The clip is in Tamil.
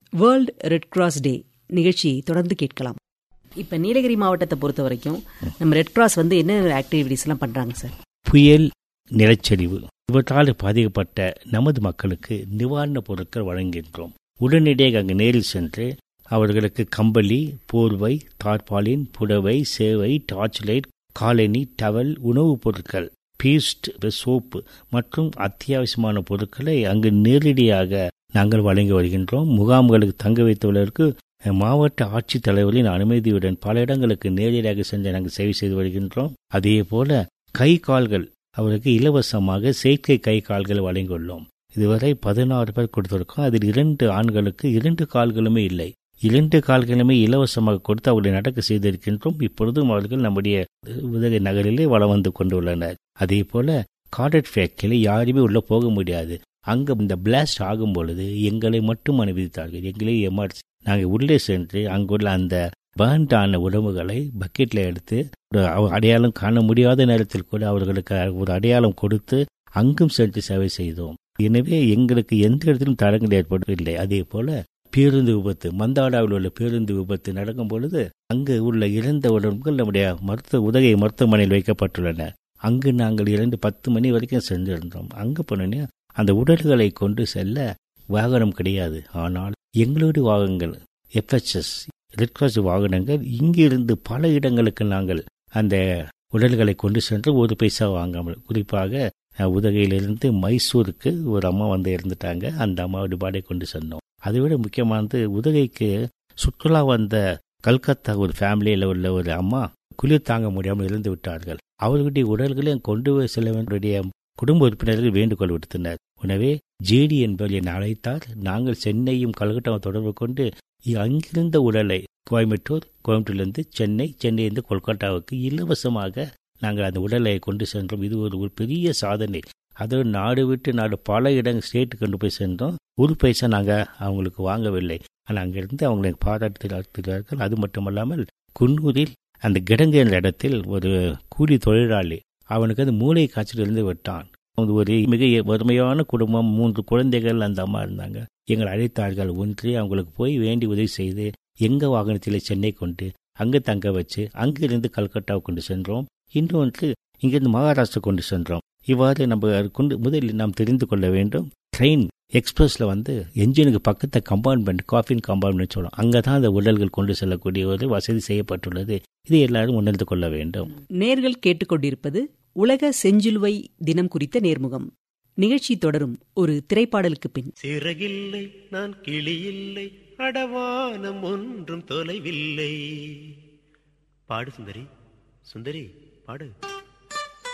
வேர்ல்ட் ரெட் கிராஸ் டே நிகழ்ச்சியை தொடர்ந்து கேட்கலாம் இப்ப நீலகிரி மாவட்டத்தை பொறுத்த வரைக்கும் நம்ம ரெட் கிராஸ் வந்து என்ன ஆக்டிவிட்டிஸ் எல்லாம் பண்றாங்க சார் புயல் நிலச்சரிவு இவற்றால் பாதிக்கப்பட்ட நமது மக்களுக்கு நிவாரணப் பொருட்கள் வழங்குகின்றோம் உடனடியாக அங்கு நேரில் சென்று அவர்களுக்கு கம்பளி போர்வை தார்பாலின் புடவை சேவை டார்ச் லைட் காலனி டவல் உணவுப் பொருட்கள் பீஸ்ட் சோப்பு மற்றும் அத்தியாவசியமான பொருட்களை அங்கு நேரடியாக நாங்கள் வழங்கி வருகின்றோம் முகாம்களுக்கு தங்க வைத்துள்ளதற்கு மாவட்ட ஆட்சித்தலைவரின் அனுமதியுடன் பல இடங்களுக்கு நேரடியாக சென்று நாங்கள் சேவை செய்து வருகின்றோம் அதே போல கை கால்கள் அவருக்கு இலவசமாக செயற்கை கை கால்கள் வழங்கியுள்ளோம் இதுவரை பதினாறு பேர் கொடுத்திருக்கோம் அதில் இரண்டு ஆண்களுக்கு இரண்டு கால்களுமே இல்லை இரண்டு கால்களுமே இலவசமாக கொடுத்து அவர்களை நடக்க செய்திருக்கின்றோம் இப்பொழுதும் அவர்கள் நம்முடைய உதகை நகரிலே வளம் வந்து கொண்டுள்ளனர் அதே போல கார்டட் ஃபேக்டரியில் யாருமே உள்ள போக முடியாது அங்க இந்த பிளாஸ்ட் ஆகும் பொழுது எங்களை மட்டும் அனுமதித்தார்கள் எங்களே எமர்ஜி நாங்கள் உள்ளே சென்று அங்குள்ள அந்த பேர்ன்ட் ஆன உடம்புகளை பக்கெட்டில் எடுத்து ஒரு அடையாளம் காண முடியாத நேரத்தில் கூட அவர்களுக்கு ஒரு அடையாளம் கொடுத்து அங்கும் சென்று சேவை செய்தோம் எனவே எங்களுக்கு எந்த இடத்திலும் தடங்கள் ஏற்படவில்லை அதே போல பேருந்து விபத்து மந்தாடாவில் உள்ள பேருந்து விபத்து நடக்கும் பொழுது அங்கு உள்ள இறந்த உடம்புகள் நம்முடைய மருத்துவ உதகை மருத்துவமனையில் வைக்கப்பட்டுள்ளன அங்கு நாங்கள் இரண்டு பத்து மணி வரைக்கும் சென்றிருந்தோம் அங்கு போனோன்னே அந்த உடல்களை கொண்டு செல்ல வாகனம் கிடையாது ஆனால் எங்களுடைய வாகனங்கள் எஃப்எச்எஸ் ரெட் கிராஸ் வாகனங்கள் இங்கிருந்து பல இடங்களுக்கு நாங்கள் அந்த உடல்களை கொண்டு சென்று ஒரு பைசா வாங்காமல் குறிப்பாக உதகையிலிருந்து மைசூருக்கு ஒரு அம்மா வந்து இருந்துட்டாங்க அந்த அம்மாவுடைய பாடை கொண்டு சென்றோம் அதை விட முக்கியமானது உதகைக்கு சுற்றுலா வந்த கல்கத்தா ஒரு ஃபேமிலியில் உள்ள ஒரு அம்மா குளிர் தாங்க முடியாமல் இருந்து விட்டார்கள் அவர்களுடைய உடல்களையும் கொண்டு செல்ல வேண்டிய குடும்ப உறுப்பினர்கள் வேண்டுகோள் விடுத்தனர் எனவே ஜேடி என்பவர் என்னை அழைத்தார் நாங்கள் சென்னையும் கல்கட்டாவும் தொடர்பு கொண்டு அங்கிருந்த உடலை கோயம்புத்தூர் கோயம்புத்தூர்லேருந்து சென்னை சென்னையிலிருந்து கொல்கட்டாவுக்கு இலவசமாக நாங்கள் அந்த உடலை கொண்டு சென்றோம் இது ஒரு ஒரு பெரிய சாதனை அதோடு நாடு விட்டு நாடு பல இடங்கள் ஸ்டேட்டு கொண்டு போய் சென்றோம் ஒரு பைசா நாங்கள் அவங்களுக்கு வாங்கவில்லை ஆனால் அங்கிருந்து அவங்களை பாராட்டுகிறார்கள் அது மட்டுமல்லாமல் குன்னூரில் அந்த கிடங்கு என்ற இடத்தில் ஒரு கூலி தொழிலாளி அவனுக்கு அது மூளை காய்ச்சல் இருந்து விட்டான் ஒரு மிக வறுமையான குடும்பம் மூன்று குழந்தைகள் அந்த அம்மா இருந்தாங்க எங்களை அழைத்தார்கள் ஒன்றே அவங்களுக்கு போய் வேண்டி உதவி செய்து எங்க வாகனத்தில் சென்னை கொண்டு அங்கு தங்க வச்சு அங்கிருந்து கல்கட்டாவை கொண்டு சென்றோம் இன்னொன்று இங்கிருந்து மகாராஷ்டிரா கொண்டு சென்றோம் இவ்வாறு நம்ம கொண்டு முதலில் நாம் தெரிந்து கொள்ள வேண்டும் ட்ரெயின் எக்ஸ்பிரஸ்ல வந்து என்ஜினுக்கு பக்கத்த கம்பார்ட்மெண்ட் காஃபின் கம்பார்ட்மெண்ட் சொல்லலாம் அங்கே தான் அந்த உடல்கள் கொண்டு செல்லக்கூடிய ஒரு வசதி செய்யப்பட்டுள்ளது இதை எல்லாரும் உணர்ந்து கொள்ள வேண்டும் நேர்கள் கேட்டுக்கொண்டிருப்பது உலக செஞ்சிலுவை தினம் குறித்த நேர்முகம் நிகழ்ச்சி தொடரும் ஒரு திரைப்பாடலுக்கு பின் சிறகில்லை நான் கிளியில்லை அடவானம் ஒன்றும் தொலைவில்லை பாடு சுந்தரி சுந்தரி பாடு